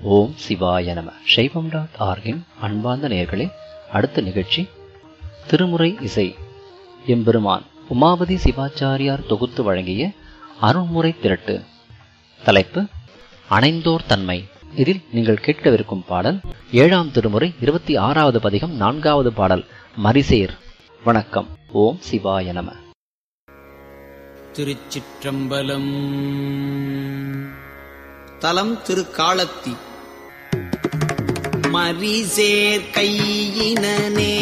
ஓம் சிவாய நம சைவம் டாட் ஆர்கின் அன்பார்ந்த நேயர்களே அடுத்த நிகழ்ச்சி திருமுறை இசை எம்பெருமான் உமாபதி சிவாச்சாரியார் தொகுத்து வழங்கிய அருள்முறை திரட்டு தலைப்பு அணைந்தோர் தன்மை இதில் நீங்கள் கேட்கவிருக்கும் பாடல் ஏழாம் திருமுறை இருபத்தி ஆறாவது பதிகம் நான்காவது பாடல் மரிசேர் வணக்கம் ஓம் சிவாய நம திருச்சிற்றம்பலம் தலம் திருக்காலத்தி மரிசேர் கையினனே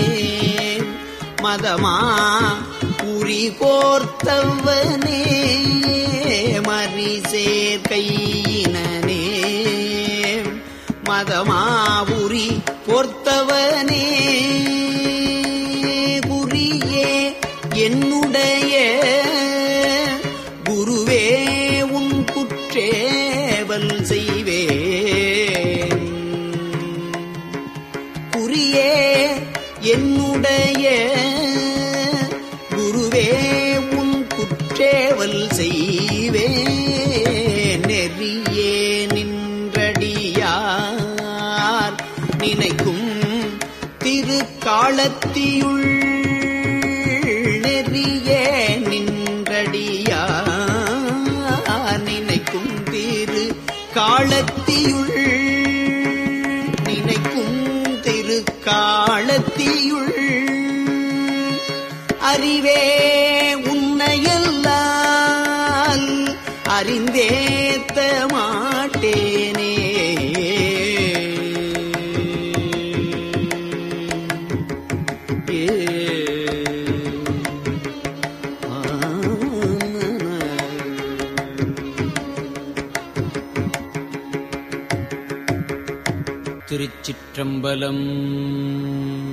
மதமா உரி கோர்த்தவனே மரிசேர் கையினனே மதமாபுரி பொர்த்தவனே குறியே என்னுடைய குருவே உன் குற்றேவல் செய்வேன் குறியே என்னுடைய குருவே உன் குற்றேவல் செய்வேன் நெறியே நின்றடியார் நினைக்கும் திருக்காலத்தியுள் நெறியே நின்றடியார் நினைக்கும் திரு காலத்தியுள் நினைக்கும் திரு காலத்தியுள் அறிவே உன்னையல்லால் அறிந்தேத்த மாட்டேனே திருச்சிற்றம்பலம்